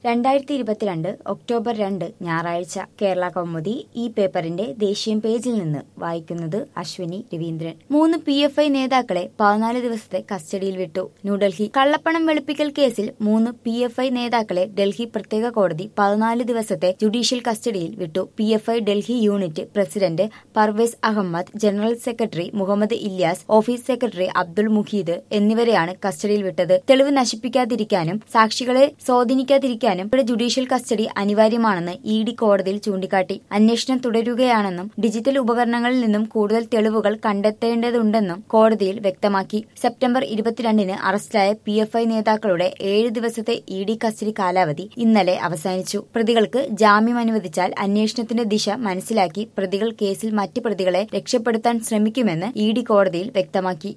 രണ്ടായിരത്തി ഇരുപത്തിരണ്ട് ഒക്ടോബർ രണ്ട് ഞായറാഴ്ച കേരള കൗമുദി ഈ പേപ്പറിന്റെ ദേശീയ പേജിൽ നിന്ന് വായിക്കുന്നത് അശ്വിനി രവീന്ദ്രൻ മൂന്ന് പി എഫ് ഐ നേതാക്കളെ പതിനാല് ദിവസത്തെ കസ്റ്റഡിയിൽ വിട്ടു ന്യൂഡൽഹി കള്ളപ്പണം വെളുപ്പിക്കൽ കേസിൽ മൂന്ന് പി എഫ് ഐ നേതാക്കളെ ഡൽഹി പ്രത്യേക കോടതി പതിനാല് ദിവസത്തെ ജുഡീഷ്യൽ കസ്റ്റഡിയിൽ വിട്ടു P F I Delhi unit president Parvez Ahmed general secretary Muhammad Ilyas office secretary Abdul Muheed എന്നിവരെയാണ് കസ്റ്റഡിയിൽ വിട്ടത് തെളിവ് നശിപ്പിക്കാതിരിക്കാനും സാക്ഷികളെ സ്വാധീനിക്കാതിരിക്കാനും ഇവിടെ ജുഡീഷ്യൽ കസ്റ്റഡി അനിവാര്യമാണെന്ന് ഇ ഡി കോടതിയിൽ ചൂണ്ടിക്കാട്ടി അന്വേഷണം തുടരുകയാണെന്നും ഡിജിറ്റൽ ഉപകരണങ്ങളിൽ നിന്നും കൂടുതൽ തെളിവുകൾ കണ്ടെത്തേണ്ടതുണ്ടെന്നും കോടതിയിൽ വ്യക്തമാക്കി സെപ്റ്റംബർ ഇരുപത്തിരണ്ടിന് അറസ്റ്റിലായ പി എഫ് ഐ നേതാക്കളുടെ ഏഴ് ദിവസത്തെ ഇ ഡി കസ്റ്റഡി കാലാവധി ഇന്നലെ അവസാനിച്ചു പ്രതികൾക്ക് ജാമ്യം അനുവദിച്ചാൽ അന്വേഷണത്തിന്റെ ദിശ മനസ്സിലാക്കി പ്രതികൾ കേസിൽ മറ്റ് പ്രതികളെ രക്ഷപ്പെടുത്താൻ ശ്രമിക്കുമെന്ന് ഇ ഡി കോടതിയിൽ വ്യക്തമാക്കി